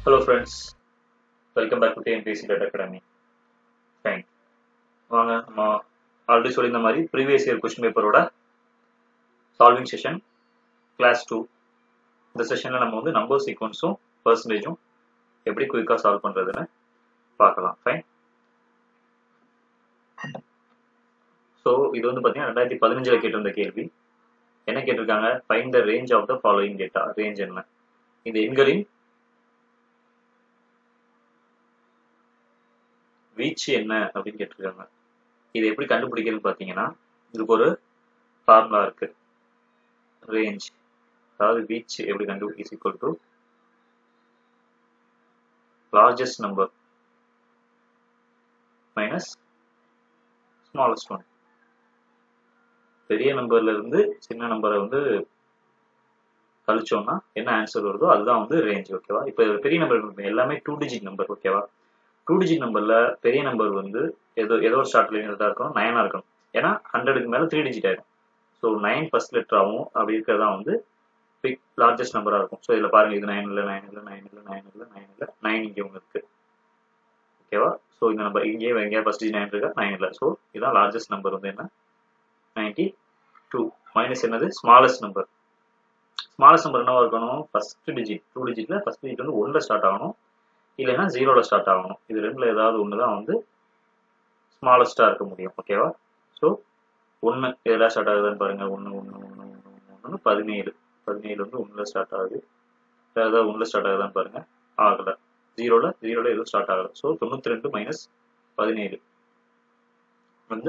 hello friends welcome back to TNPSC date academy fine வாங்க நம்ம already சொல்லியிருந்த மாதிரி ப்ரீவியஸ் இயர் கொஸ்டின் பேப்பரோட சால்விங் செஷன் கிளாஸ் டூ இந்த செஷனில் நம்ம வந்து நம்பர் சீக்வன்ஸும் பர்சன்டேஜும் எப்படி குயிக்காக சால்வ் பண்ணுறதுன்னு பார்க்கலாம் ஃபைன் ஸோ இது வந்து பார்த்தீங்கன்னா ரெண்டாயிரத்தி பதினஞ்சில் கேட்டிருந்த கேள்வி என்ன கேட்டிருக்காங்க fine the range of the following data range என்ன இந்த எண்களின் வீச்சு என்ன அப்படின்னு கேட்டிருக்காங்க இதை எப்படி கண்டுபிடிக்கிறதுன்னு பார்த்தீங்கன்னா இதுக்கு ஒரு ஃபார்முலா இருக்கு ரேஞ்ச் அதாவது வீச்சு எப்படி கண்டு is equal to largest number minus smallest one பெரிய நம்பர்ல இருந்து சின்ன நம்பரை வந்து கழிச்சோம்னா என்ன ஆன்சர் வருதோ அதுதான் வந்து ரேஞ்ச் ஓகேவா இப்போ பெரிய நம்பர் எல்லாமே டூ டிஜிட் நம்பர் ஓகேவா டூ டிஜிட் நம்பர்ல பெரிய நம்பர் வந்து ஏதோ ஏதோ ஒரு ஸ்டார்ட்ல இருந்தா இருக்கணும் நயனா இருக்கணும் ஏன்னா ஹண்ட்ரடுக்கு மேல த்ரீ டிஜிட் ஆயிடும் ஸோ நைன் ஃபர்ஸ்ட் லெட்டராகவும் அப்படி இருக்கிறதா வந்து பிக் லார்ஜஸ்ட் நம்பரா இருக்கும் ஸோ இதுல பாருங்க இது நைன் இல்லை நைன் இல்லை நைன் இல்லை நைன் இல்லை நைன் இல்லை நைன் இங்கே ஒன்று இருக்கு ஓகேவா ஸோ இந்த நம்பர் இங்கேயே எங்கேயா ஃபர்ஸ்ட் நைன் இருக்கா நைன் இல்லை ஸோ இதுதான் லார்ஜஸ்ட் நம்பர் வந்து என்ன நைன்டி டூ மைனஸ் என்னது ஸ்மாலஸ்ட் நம்பர் ஸ்மாலஸ்ட் நம்பர் என்னவா இருக்கணும் ஃபர்ஸ்ட் டிஜிட் டூ டிஜிட்ல ஃபர்ஸ்ட் டிஜிட் வந்து ஒன்ல ஸ்டார்ட் ஆகணும் இல்லைன்னா ஜீரோல ஸ்டார்ட் ஆகணும் இது ரெண்டுல ஏதாவது ஒன்று தான் வந்து ஸ்மாலஸ்டா இருக்க முடியும் ஓகேவா ஸோ ஒன்று எதில் ஸ்டார்ட் ஆகுதுன்னு பாருங்க ஒன்று ஒன்று ஒன்று ஒன்று ஒன்று ஒன்று பதினேழு பதினேழு வந்து ஒன்றில் ஸ்டார்ட் ஆகுது வேறு ஏதாவது ஒன்றில் ஸ்டார்ட் ஆகுதான்னு பாருங்க ஆகலை ஜீரோல ஜீரோல எதுவும் ஸ்டார்ட் ஆகலை ஸோ தொண்ணூற்றி ரெண்டு மைனஸ் பதினேழு வந்து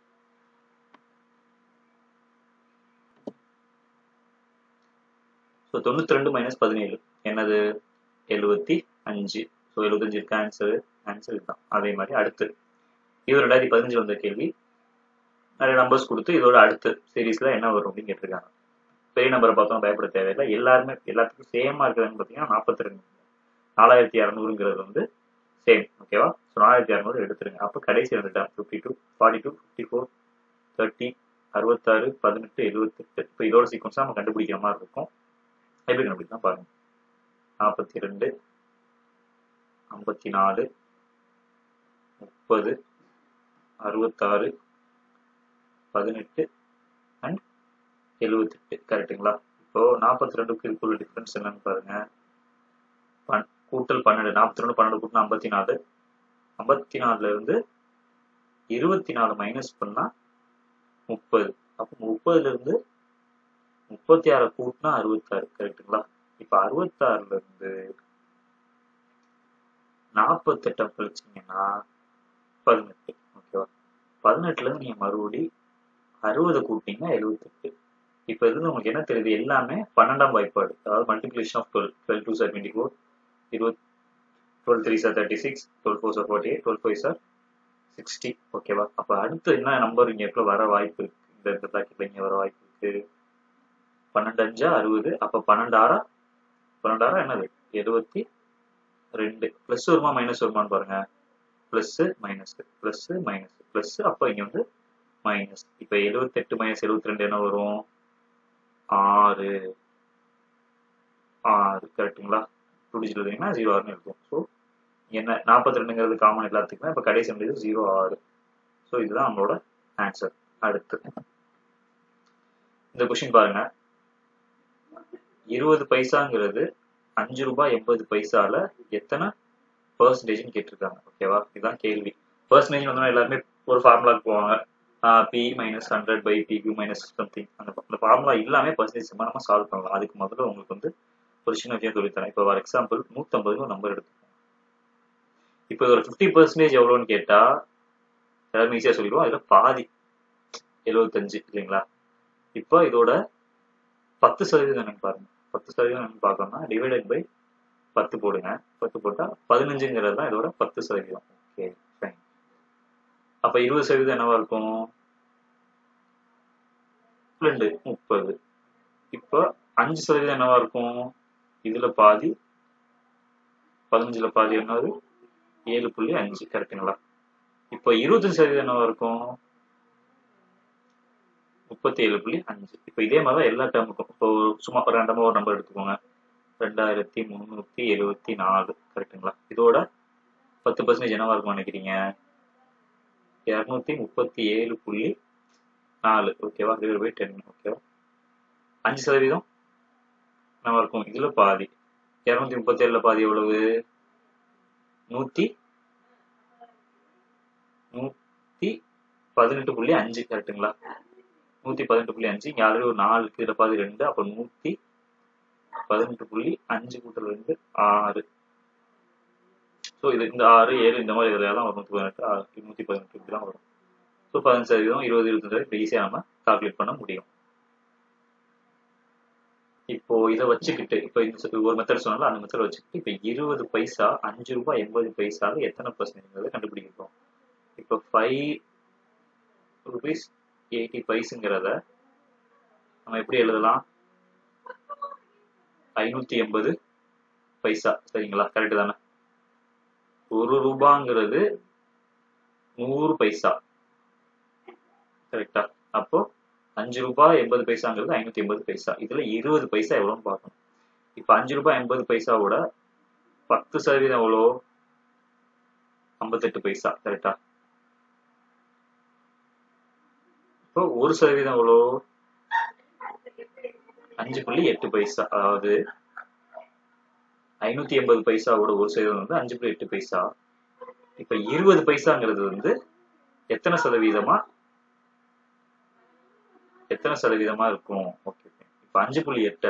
ஸோ தொண்ணூற்றி ரெண்டு மைனஸ் பதினேழு என்னது எழுபத்தி அஞ்சு ஸோ எழுபத்தஞ்சு இருக்கு ஆன்சரு ஆன்சர் இதுதான் அதே மாதிரி அடுத்து இது ரெண்டாயிரத்தி பதினஞ்சு வந்த கேள்வி நிறைய நம்பர்ஸ் கொடுத்து இதோட அடுத்து சீரீஸ்ல என்ன வரும் அப்படின்னு கேட்டிருக்காங்க பெரிய நம்பரை பார்த்தோம் பயப்பட தேவையில்லை எல்லாருமே எல்லாத்துக்கும் சேமா இருக்குதுன்னு பார்த்தீங்கன்னா நாற்பத்தி ரெண்டு நாலாயிரத்தி இரநூறுங்கிறது வந்து சேம் ஓகேவா ஸோ நாலாயிரத்தி இரநூறு எடுத்துருங்க அப்போ கடைசி ரெண்டு term fifty two forty two fifty four thirty அறுபத்தாறு பதினெட்டு எழுபத்தெட்டு இப்போ இதோட சீக்வன்ஸ் நம்ம கண்டுபிடிக்கிற மாதிரி இருக்கும் எப்படி கண்டுபிடிக்கலாம் பாருங்க நாற்பத்தி ரெண்டு ஐம்பத்தி நாலு முப்பது அறுபத்தாறு பதினெட்டு அண்ட் எழுபத்தெட்டு கரெக்டுங்களா இப்போ நாற்பத்தி ரெண்டுக்கு இதுக்குள்ள டிஃபரன்ஸ் என்னன்னு பாருங்க பன் கூட்டல் பன்னெண்டு நாற்பத்தி ரெண்டு பன்னெண்டு கூட்டினா ஐம்பத்தி நாலு ஐம்பத்தி நாலுல இருந்து இருபத்தி நாலு மைனஸ் பண்ணா முப்பது அப்போ முப்பதுல இருந்து முப்பத்தி ஆறு கூட்டினா அறுபத்தாறு கரெக்டுங்களா இப்ப அறுபத்தாறுல இருந்து நாற்பத்தெட்டை கழிச்சிங்கன்னா பதினெட்டு ஓகேவா பதினெட்டுல இருந்து நீங்க மறுபடி அறுபது கூட்டிங்கன்னா எழுபத்தெட்டு இப்ப இருந்து உங்களுக்கு என்ன தெரியுது எல்லாமே பன்னெண்டாம் வாய்ப்பாடு அதாவது multiplication of twelve twelve two are twenty four இருபத் twelve three are thirty six twelve four are forty eight twelve five are sixty ஓகேவா அப்ப அடுத்து என்ன நம்பர் இங்க எப்போ வர வாய்ப்பு இருக்கு இந்த இந்த பிராக்கெட்ல இங்க வர வாய்ப்பு இருக்கு பன்னெண்டு அஞ்சா அறுபது அப்ப பன்னெண்டு ஆறா பன்னெண்டு ஆறா என்னது எழுபத்தி ரெண்டு பிளஸ் வருமா மைனஸ் வருமான்னு பாருங்க plus minus plus minus plus அப்போ இங்க வந்து மைனஸ் இப்ப எழுபத்தெட்டு மைனஸ் எழுபத்தி ரெண்டு என்ன வரும் ஆறு ஆறு கரெக்டுங்களா டூ டிஜிட் எழுதுனீங்கன்னா ஜீரோ ஆறுன்னு எழுதும் ஸோ என்ன நாற்பத்தி ரெண்டுங்கிறது காமன் எல்லாத்துக்குமே இப்போ கடைசி முடியுது ஜீரோ ஆறு ஸோ இதுதான் நம்மளோட ஆன்சர் அடுத்து இந்த கொஸ்டின் பாருங்க இருபது பைசாங்கிறது அஞ்சு ரூபாய் எண்பது பைசால எத்தனை பர்சன்டேஜ்னு கேட்டிருக்காங்க ஓகேவா இதுதான் கேள்வி பர்சன்டேஜ் வந்து எல்லாருமே ஒரு ஃபார்முலாக்கு போவாங்க P minus hundred by P Q minus something அந்த அந்த ஃபார்முலா எல்லாமே பர்சன்டேஜ் நம்ம சால்வ் பண்ணலாம் அதுக்கு முதல்ல உங்களுக்கு வந்து ஒரு சின்ன விஷயம் சொல்லித்தரேன் இப்போ ஃபார் எக்ஸாம்பிள் நூற்றம்பதுன்னு ஒரு நம்பர் எடுத்துக்கோங்க இப்போ ஒரு ஃபிஃப்டி பர்சன்டேஜ் எவ்வளோன்னு கேட்டா எல்லாருமே ஈஸியாக சொல்லிடுவோம் அதில் பாதி எழுபத்தஞ்சு இல்லைங்களா இப்போ இதோட பத்து சதவீதம் என்னன்னு பாருங்க பத்து சதவீதம் என்னன்னு பார்க்கணும்னா டிவைடட் பை பத்து போடுங்க பத்து போட்டா பதினஞ்சுங்கிறது தான் இதோட பத்து சதவீதம் ஓகே ஃபைன் அப்ப இருபது சதவீதம் என்னவா இருக்கும் ரெண்டு முப்பது இப்போ அஞ்சு சதவீதம் என்னவா இருக்கும் இதுல பாதி பதினஞ்சுல பாதி என்னது ஏழு புள்ளி அஞ்சு கரெக்டுங்களா இப்போ இருபத்தஞ்சு சதவீதம் என்னவா இருக்கும் முப்பத்தி ஏழு புள்ளி அஞ்சு இப்போ இதே மாதிரி தான் எல்லா டேர்முக்கும் இப்போ சும்மா ஒரு ரெண்டமா ஒரு நம்பர் எடுத்துக்கோங்க ரெண்டாயிரத்தி முந்நூற்றி எழுபத்தி நாலு கரெக்டுங்களா இதோட பத்து பர்சன்டேஜ் என்னவா இருக்கும்னு நினைக்கிறீங்க இரநூத்தி முப்பத்தி ஏழு புள்ளி நாலு ஓகேவா டிவைட் பை டென் ஓகேவா அஞ்சு சதவீதம் நம்ம இருக்கும் இதுல பாதி இரநூத்தி முப்பத்தி ஏழுல பாதி எவ்வளவு நூத்தி நூத்தி பதினெட்டு புள்ளி அஞ்சு கரெக்டுங்களா நூத்தி பதினெட்டு புள்ளி அஞ்சு இங்க ஆல்ரெடி ஒரு நாலு இருக்கு இதுல பாதி ரெண்டு அப்ப நூத்தி பதினெட்டு புள்ளி அஞ்சு கூட்டல் ரெண்டு ஆறு ஸோ இது இந்த ஆறு ஏழு இந்த மாதிரி இதில் தான் வரும் நூற்றி பதினெட்டு ஆறு நூற்றி பதினெட்டு இப்படி தான் வரும் ஸோ பதினஞ்சு சதவீதம் இருபது இருபத்தஞ்சு சதவீதம் ஈஸியாக நம்ம கால்குலேட் பண்ண முடியும் இப்போ இதை வச்சுக்கிட்டு இப்போ இந்த ஒரு மெத்தட் சொன்னாலும் அந்த மெத்தட் வச்சுக்கிட்டு இப்போ இருபது பைசா அஞ்சு ரூபாய் எண்பது பைசால எத்தனை பர்சன்டேஜ்ங்கிறத கண்டுபிடிக்கிறோம் இப்போ ஃபைவ் ருபீஸ் எயிட்டி பைஸுங்கிறத நம்ம எப்படி எழுதலாம் ஐநூத்தி எண்பது பைசா சரிங்களா கரெக்ட் தானே ஒரு ரூபாங்கிறது நூறு பைசா கரெக்டா அப்போ அஞ்சு ரூபாய் எண்பது பைசாங்கிறது ஐநூத்தி எண்பது பைசா இதுல இருபது பைசா எவ்வளோன்னு பார்க்கணும் இப்ப அஞ்சு ரூபாய் எண்பது பைசாவோட பத்து சதவீதம் எவ்வளோ ஐம்பத்தெட்டு பைசா கரெக்டா இப்போ ஒரு சதவீதம் எவ்வளோ அஞ்சு புள்ளி எட்டு பைசா அதாவது ஐநூத்தி எண்பது பைசாவோட ஒரு சதவீதம் வந்து அஞ்சு புள்ளி எட்டு பைசா இப்ப இருபது பைசாங்கிறது வந்து எத்தனை சதவீதமா எத்தனை சதவீதமா இருக்கும் ஓகே இப்ப அஞ்சு புள்ளி எட்ட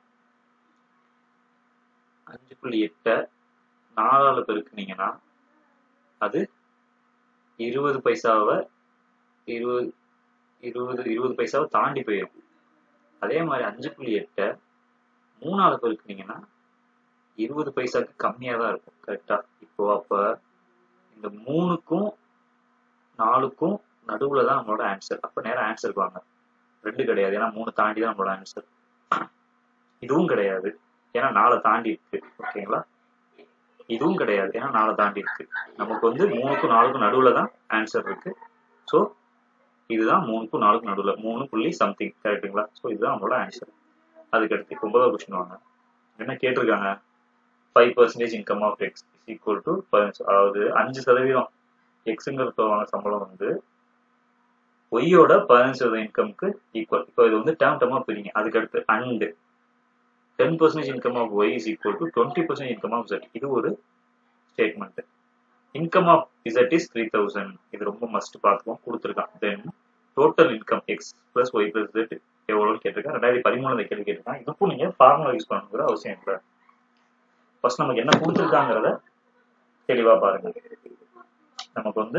அஞ்சு புள்ளி எட்ட நாலால பெருக்குனீங்கன்னா அது இருபது பைசாவை இருபது இருபது இருபது பைசாவை தாண்டி போயிடும் அதே மாதிரி அஞ்சு புள்ளி எட்ட மூணால பெருக்குனீங்கன்னா இருபது பைசாக்கு கம்மியா தான் இருக்கும் கரெக்டா இப்போ அப்ப இந்த மூணுக்கும் நாலுக்கும் நடுவுல தான் நம்மளோட ஆன்சர் அப்ப நேரம் ஆன்சர் வாங்க ரெண்டு கிடையாது ஏன்னா மூணு தாண்டி தான் நம்மளோட ஆன்சர் இதுவும் கிடையாது ஏன்னா நாளை தாண்டி இருக்கு ஓகேங்களா இதுவும் கிடையாது ஏன்னா நாளை தாண்டி இருக்கு நமக்கு வந்து மூணுக்கும் நாலுக்கும் நடுவுல தான் ஆன்சர் இருக்கு ஸோ இதுதான் மூணுக்கும் நாலுக்கும் நடுவுல மூணு புள்ளி சம்திங் கரெக்டுங்களா ஸோ இதுதான் நம்மளோட ஆன்சர் அதுக்கடுத்து ஒன்பதாவது கொஸ்டின் வாங்க என்ன கேட்டிருக்காங்க five percentage income of X is equal to பதினஞ்சு அதாவது அஞ்சு சதவீதம் எக்ஸுங்கிறது வாங்க சம்பளம் வந்து ஒய்யோட பதினஞ்சு சதவீதம் இன்கம்க்கு ஈக்குவல் இப்போ இது வந்து டேர்ம் டேர்மா பிரிங்க அதுக்கடுத்து and ten percentage income of Y is equal to twenty percent income of Z இது ஒரு statement income of Z is three thousand இது ரொம்ப மஸ்ட் பார்த்துக்கோம் கொடுத்துருக்கான் then total income X plus Y plus Z எவ்வளோன்னு கேட்டிருக்கேன் ரெண்டாயிரத்தி பதிமூணு கேள்வி கேட்டிருக்கான் இதுக்கும் நீங்க ஃபார்முலா யூஸ் பண்ணணுங்கிற அவசியம் இல்லை ஃபர்ஸ்ட் நமக்கு என்ன கொடுத்துருக்காங்கிறத தெளிவா பாருங்க நமக்கு வந்து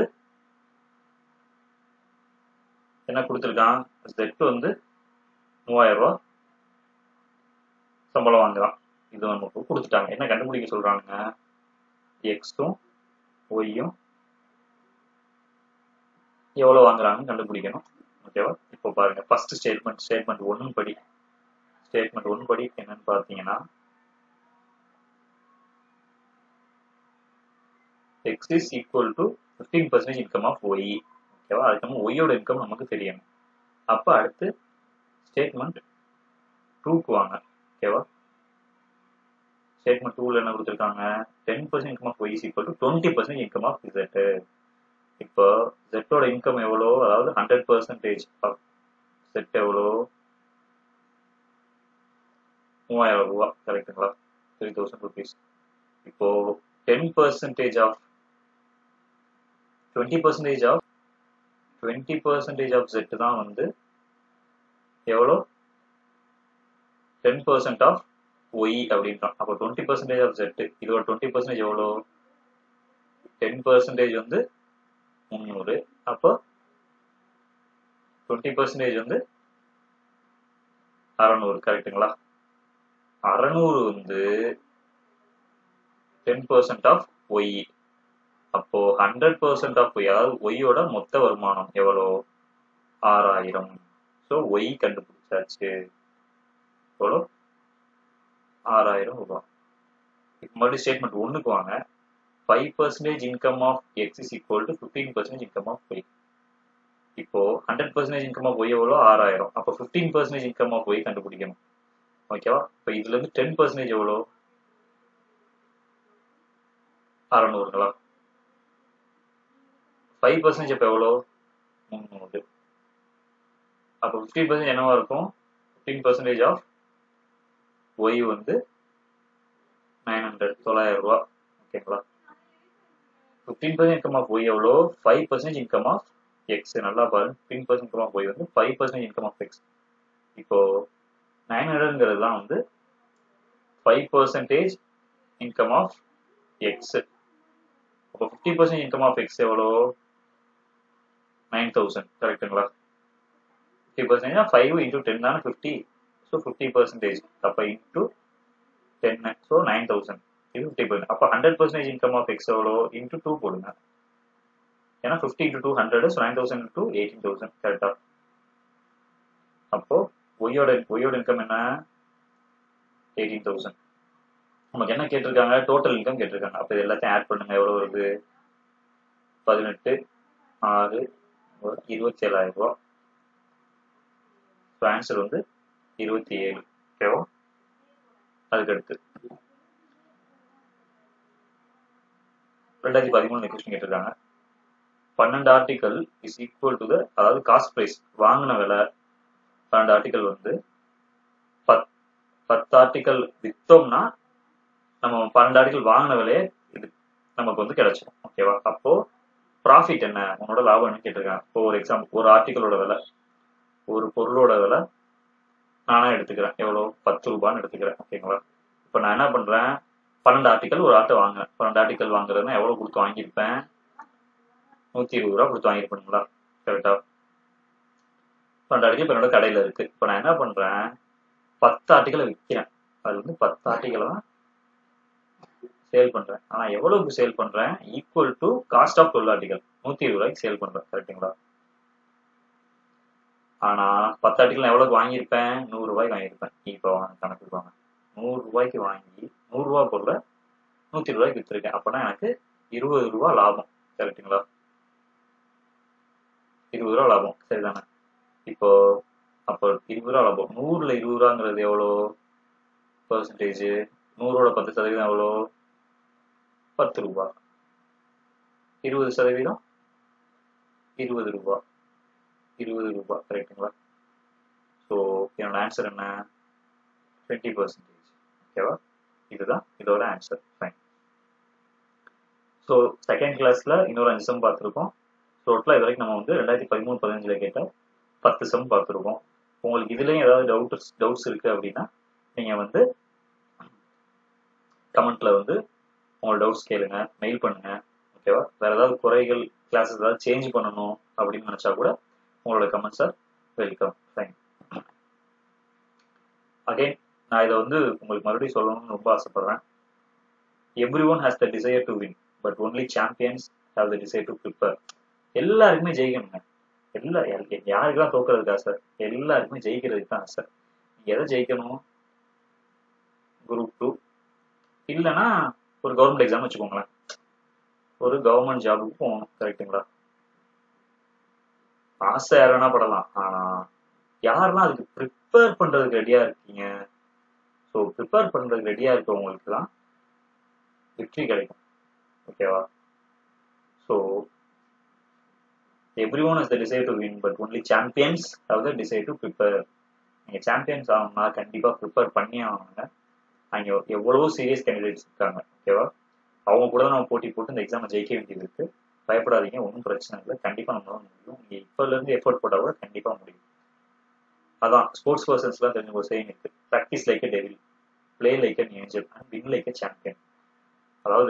என்ன கொடுத்துருக்கான் ஜெட் வந்து மூவாயிரம் ரூபா சம்பளம் வாங்குறான் இது நமக்கு கொடுத்துட்டாங்க என்ன கண்டுபிடிக்க சொல்றாங்க எக்ஸும் ஒய்யும் எவ்வளவு வாங்குறாங்கன்னு கண்டுபிடிக்கணும் ஓகேவா இப்போ பாருங்க ஃபர்ஸ்ட் ஸ்டேட்மெண்ட் ஸ்டேட்மெண்ட் ஒன்னு படி ஸ்டேட்மெண்ட் ஒன் படி என்னன்னு பார்த்தீங்கன்னா X is equal to fifteen percentage income of Y ஓகேவா அதுக்கு நம்ம ஒய்யோட இன்கம் நமக்கு தெரியணும் அப்போ அடுத்து ஸ்டேட்மெண்ட் டூக்கு வாங்க ஓகேவா ஸ்டேட்மெண்ட் டூல என்ன கொடுத்துருக்காங்க ten percent income of Y is equal to twenty percent income of Z இப்போ ஜெட்டோட இன்கம் எவ்வளோ அதாவது ஹண்ட்ரட் பர்சன்டேஜ் ஆஃப் செட் எவ்வளோ மூவாயிரம் ரூபா கரெக்டுங்களா த்ரீ தௌசண்ட் ருபீஸ் இப்போ ten percentage of twenty percentage of twenty percentage of Z தான் வந்து எவ்வளோ டென் பர்சன்ட் ஆஃப் ஒய் அப்படின்றான் அப்போ டுவெண்ட்டி பர்சன்டேஜ் ஆஃப் செட் இதோட டுவெண்ட்டி பர்சன்டேஜ் எவ்வளோ டென் பர்சன்டேஜ் வந்து முந்நூறு அப்போ டுவெண்ட்டி பர்சன்டேஜ் வந்து அறநூறு கரெக்டுங்களா அறநூறு வந்து டென் பர்சன்ட் ஆஃப் ஒய் அப்போ ஹண்ட்ரட் பர்சன்ட் ஆஃப் ஒய் அதாவது ஒய்யோட மொத்த வருமானம் எவ்வளோ ஆறாயிரம் ஸோ ஒய் கண்டுபிடிச்சாச்சு எவ்வளோ ஆறாயிரம் ரூபாய் இப்போ மறுபடியும் ஸ்டேட்மெண்ட் ஒன்றுக்கு வாங்க five percentage income of X is equal to fifteen percentage income of Y இப்போ hundred percentage income of Y எவ்வளோ ஆறாயிரம் அப்போ fifteen percentage income of Y கண்டுபிடிக்கணும் ஓகேவா இப்போ இதுல இருந்து டென் பர்சன்டேஜ் எவ்வளோ அறநூறுங்களா ஃபைவ் பர்சன்டேஜ் இப்போ எவ்வளோ முந்நூறு அப்போ ஃபிஃப்டீன் பர்சன்டேஜ் என்னவா இருக்கும் ஃபிஃப்டீன் பர்சன்டேஜ் ஆஃப் ஒய் வந்து நைன் ஹண்ட்ரட் தொள்ளாயிரம் ரூபா ஓகேங்களா fifteen percent income of Y எவ்வளோ five percentage income of X நல்லா பாருங்க fifteen percent income of Y வந்து five percentage income of X இப்போ நைன் ஹண்ட்ரட்ங்கிறது தான் வந்து five percentage income of X அப்போ fifty percent income of X எவ்வளோ நைன் தௌசண்ட் கரெக்டுங்களா fifty percentage five into ten தானே ஃபிஃப்டி ஸோ ஃபிஃப்டி பர்சன்டேஜ் அப்போ into ten so nine thousand இது ஃபிஃப்டி பர்சன்ட் அப்போ hundred percentage income of X எவ்வளோ into two போடுங்க ஏன்னா fifty into two hundred so nine thousand to eighteen thousand கரெக்டாக அப்போ ஒய்யோட ஒய்யோட இன்கம் என்ன எயிட்டீன் தௌசண்ட் நமக்கு என்ன கேட்டிருக்காங்க டோட்டல் இன்கம் கேட்டிருக்காங்க அப்போ இது எல்லாத்தையும் ஆட் பண்ணுங்க எவ்வளோ வருது பதினெட்டு ஆறு இருபத்தி ஏழாயிரம் ரூபா ஸோ ஆன்சர் வந்து இருபத்தி ஏழு ஓகேவா அதுக்கடுத்து ரெண்டாயிரத்தி பதிமூணு கொஸ்டின் கேட்டிருக்காங்க பன்னெண்டு article is equal to the அதாவது காஸ்ட் ப்ரைஸ் வாங்கின விலை பன்னெண்டு ஆர்டிக்கல் வந்து பத் பத்து ஆர்டிக்கல் வித்தோம்னா நம்ம பன்னெண்டு ஆர்டிக்கல் வாங்கின விலையே இது நமக்கு வந்து கிடைச்சிடும் ஓகேவா அப்போ ப்ராஃபிட் என்ன உன்னோட லாபம் என்ன கேட்டிருக்காங்க இப்போ ஒரு எக்ஸாம்பிள் ஒரு ஆர்டிக்கலோட விலை ஒரு பொருளோட விலை நானா எடுத்துக்கிறேன் எவ்வளோ பத்து ரூபான்னு எடுத்துக்கிறேன் ஓகேங்களா இப்போ நான் என்ன பண்றேன் பன்னெண்டு ஆர்டிக்கல் ஒரு ஆட்டை வாங்குறேன் பன்னெண்டு ஆர்டிக்கல் வாங்குறதுனா எவ்வளோ கொடுத்து வாங்கியிருப்பேன் நூற்றி இருபது ரூபா கொடுத்து வாங்கியிருப்பேனுங்களா கரெக்டா பன்னெண்டு ஆர்டிக்கல் இப்போ என்னோட கடையில் இருக்கு இப்போ நான் என்ன பண்றேன் பத்து ஆர்டிக்கலை விற்கிறேன் அது வந்து பத்து ஆர்டிக்கலை தான் சேல் பண்றேன் ஆனா எவ்வளவுக்கு சேல் பண்றேன் equal to cost of twelve article நூத்தி இருபது ரூபாய்க்கு சேல் பண்றேன் கரெக்டுங்களா ஆனா பத்து ஆர்டிகல் எவ்வளவுக்கு வாங்கியிருப்பேன் நூறு ரூபாய்க்கு வாங்கியிருப்பேன் இப்போ கணக்கு வாங்க நூறு ரூபாய்க்கு வாங்கி நூறு ரூபாய் பொருளை நூத்தி இருபது ரூபாய்க்கு வித்துருக்கேன் அப்பனா எனக்கு இருபது ரூபா லாபம் கரெக்டுங்களா இருபது ரூபா லாபம் சரிதானே இப்போ அப்போ இருபது ரூபா லாபம் நூறுல இருபது ரூபாங்கிறது எவ்வளோ பர்சன்டேஜ் நூறோட பத்து சதவீதம் எவ்வளோ பத்து ரூபா இருபது சதவீதம் இருபது ரூபா இருபது ரூபா கரெக்டுங்களா ஸோ என்னோட ஆன்சர் என்ன டுவெண்ட்டி பர்சன்டேஜ் ஓகேவா இதுதான் இதோட ஆன்சர் ஃபைன் ஸோ செகண்ட் கிளாஸ்ல இன்னொரு அஞ்சு சம் பார்த்துருக்கோம் டோட்டலாக இது வரைக்கும் நம்ம வந்து ரெண்டாயிரத்தி பதிமூணு பதினஞ்சுல கேட்ட பத்து சம் பார்த்துருக்கோம் உங்களுக்கு இதுலயும் ஏதாவது டவுட்ஸ் டவுட்ஸ் இருக்கு அப்படின்னா நீங்க வந்து கமெண்ட்ல வந்து உங்களோட டவுட்ஸ் கேளுங்க மெயில் பண்ணுங்க ஓகேவா வேற ஏதாவது குறைகள் கிளாஸஸ் ஏதாவது சேஞ்ச் பண்ணணும் அப்படின்னு நினைச்சா கூட உங்களோட comments are welcome fine again நான் இதை வந்து உங்களுக்கு மறுபடியும் சொல்லணும்னு ரொம்ப ஆசைப்படுறேன் every one has the desire to win but only champions have the desire to prepare எல்லாருக்குமே ஜெயிக்கணுங்க எல்லா யாருக்கெல்லாம் தோக்குறதுக்கு ஆசை எல்லாருக்குமே ஜெயிக்கிறதுக்கு தான் ஆசை எதை ஜெயிக்கணும் குரூப் டூ இல்லைன்னா ஒரு கவர்மெண்ட் எக்ஸாம் வச்சுக்கோங்களேன் ஒரு கவர்மெண்ட் ஜாபுக்கு போகணும் கரெக்டுங்களா ஆசை யாருன்னா படலாம் ஆனா யாரெல்லாம் அதுக்கு ப்ரிப்பேர் பண்றதுக்கு ரெடியா இருக்கீங்க ஸோ ப்ரிப்பேர் பண்றதுக்கு ரெடியா இருக்கவங்களுக்கு தான் வெற்றி கிடைக்கும் ஓகேவா so every one is the decide to win but only champions have the decide to prepare நீங்கள் சாம்பியன்ஸ் ஆகணும்னா கண்டிப்பாக ப்ரிப்பேர் பண்ணி ஆகணுங்க அங்கே எவ்வளவோ சீரியஸ் கேண்டிடேட்ஸ் இருக்காங்க ஓகேவா அவங்க கூட தான் நம்ம போட்டி போட்டு இந்த எக்ஸாமை ஜெயிக்க வேண்டியது இருக்கு பயப்படாதீங்க ஒன்றும் பிரச்சனை இல்லை கண்டிப்பாக நம்மளால முடியும் நீங்கள் இப்போலேருந்து எஃபோர்ட் போட்டால் கூட கண்டிப்பாக முடியும் அதான் ஸ்போர்ட்ஸ் பர்சன்ஸ்லாம் தெரிஞ்ச ஒரு சேம் இருக்கு practice like a devil play like an angel and win like a champion அதாவது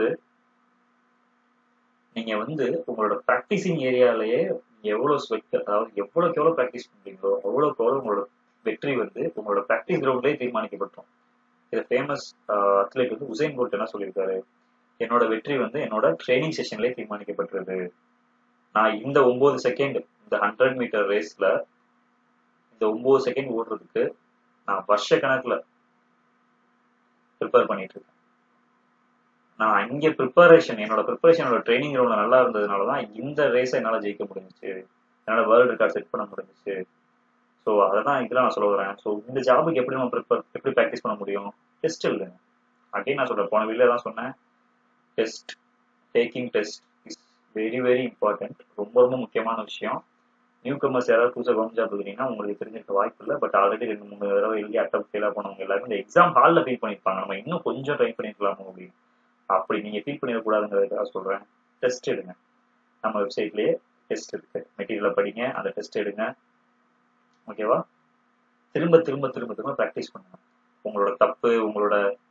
நீங்க வந்து உங்களோட ப்ராக்டிசிங் ஏரியாலேயே நீங்க எவ்வளவு ஸ்வெட் அதாவது எவ்வளவுக்கு எவ்வளவு ப்ராக்டிஸ் பண்றீங்களோ அவ்வளவுக்கு எவ்வளவு உங்களோட வெற்றி வந்து உங்களோட ப்ராக்டிஸ் கிரவுண்ட்லேயே தீர்மானிக்கப்பட்டோம் இது ஃபேமஸ் அத்லெட் வந்து உசைன் போல்ட் என்ன சொல்லியிருக்காரு என்னோட வெற்றி வந்து என்னோட ட்ரைனிங் செஷன்லேயே தீர்மானிக்கப்பட்டிருது நான் இந்த ஒன்பது செகண்ட் இந்த ஹண்ட்ரட் மீட்டர் ரேஸ்ல இந்த ஒன்பது செகண்ட் ஓடுறதுக்கு நான் வருஷ கணக்குல ப்ரிப்பேர் பண்ணிட்டு இருக்கேன் நான் இங்க ப்ரிப்பரேஷன் என்னோட ப்ரிப்பரேஷன் என்னோட ட்ரைனிங் கிரவுண்ட்ல நல்லா இருந்ததுனால தான் இந்த ரேஸை என்னால் ஜெயிக்க முடிஞ்சிச்சு என்னால் வேர்ல்டு ரெக்கார்ட் செட் பண்ண முடிஞ்சிச்சு ஸோ ஸோ அதை தான் இதெல்லாம் நான் சொல்ல வரேன் ஸோ இந்த ஜாபுக்கு எப்படி நம்ம ப்ரிப்பேர் எப்படி ப்ராக்டிஸ் பண்ண முடியும் டெஸ்ட் எழுதுங்க அகைன் நான் சொல்கிறேன் போன வீடியோ தான் சொன்னேன் test taking test is very very important ரொம்ப ரொம்ப முக்கியமான விஷயம் நியூ கமர்ஸ் யாராவது புதுசாக கவர்மெண்ட் ஜாப் எழுதுறீங்கன்னா உங்களுக்கு தெரிஞ்சிருக்க வாய்ப்பு இல்லை பட் ஆல்ரெடி ரெண்டு மூணு தடவை எழுதி அட்டம் ஃபெயிலாக போனவங்க எல்லாரும் இந்த எக்ஸாம் ஹாலில் ஃபீல் பண்ணியிருப்பாங்க நம்ம இன்னும் கொஞ்சம் ட்ரை பண்ணிருக்கலாமோ அப்படின்னு அப்படி நீங்கள் ஃபீல் பண்ணிடக்கூடாதுங்கிறதுக்காக சொல்கிறேன் டெஸ்ட் எடுங்க நம்ம வெப்சைட்லேயே டெஸ்ட் இருக்கு மெட்டீரியலை படிங்க அந்த டெஸ்ட் எடுங்க ஓகேவா திரும்ப திரும்ப திரும்ப திரும்ப ப்ராக்டிஸ் பண்ணுங்க உங்களோட தப்பு உங்களோட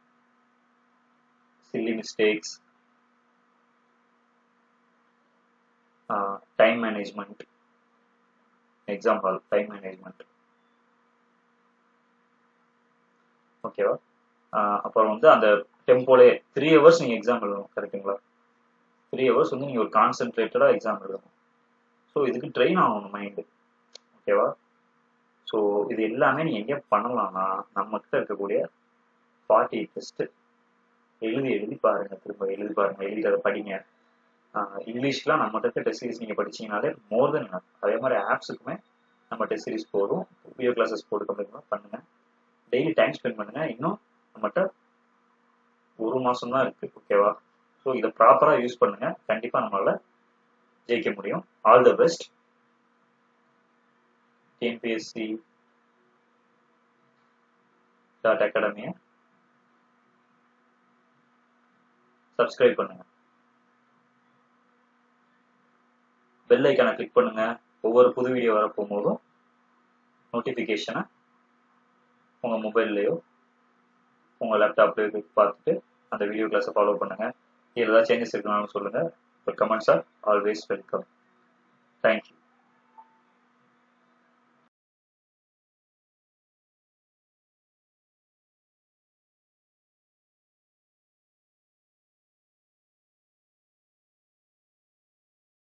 silly mistakes time management exam hall time management ஓகேவா அப்புறம் வந்து அந்த டெம்போலே த்ரீ ஹவர்ஸ் நீங்கள் எக்ஸாம் எழுதணும் கரெக்டுங்களா த்ரீ ஹவர்ஸ் வந்து நீங்கள் ஒரு கான்சென்ட்ரேட்டடாக எக்ஸாம் எழுதணும் ஸோ இதுக்கு ட்ரெயின் ஆகணும் மைண்டு ஓகேவா ஸோ இது எல்லாமே நீங்கள் எங்கே பண்ணலாம்னா நம்மக்கிட்ட இருக்கக்கூடிய ஃபார்ட்டி டெஸ்ட்டு எழுதி எழுதி பாருங்க திரும்ப எழுதி பாருங்க எழுதி அதை படிங்க இங்கிலீஷ்லாம் நம்மகிட்ட இருக்க டெஸ்ட் சீரிஸ் நீங்கள் படிச்சீங்கனாலே மோர் தென் அதே மாதிரி ஆப்ஸுக்குமே நம்ம டெஸ்ட் சீரிஸ் போதும் வீடியோ கிளாஸஸ் போட்டு கம்ப்ளீட் பண்ணுங்க டெய்லி டைம் ஸ்பெண்ட் பண்ணுங்க இன்னும் நம்மகிட்ட ஒரு மாதம் தான் இருக்கு ஓகேவா ஸோ இதை ப்ராப்பராக யூஸ் பண்ணுங்க கண்டிப்பாக நம்மளால ஜெயிக்க முடியும் all the best TNPSC dot அகாடமியை சப்ஸ்கிரைப் பண்ணுங்க பெல் ஐக்கானை கிளிக் பண்ணுங்க ஒவ்வொரு புது வீடியோ வர போகும்போதும் நோட்டிஃபிகேஷனை உங்கள் மொபைல்லையோ உங்கள் லேப்டாப்லேயோ பார்த்துட்டு அந்த வீடியோ கிளாஸை ஃபாலோ பண்ணுங்க இதில் ஏதாவது சேஞ்சஸ் இருக்குனாலும் சொல்லுங்கள் comments are always welcome thank you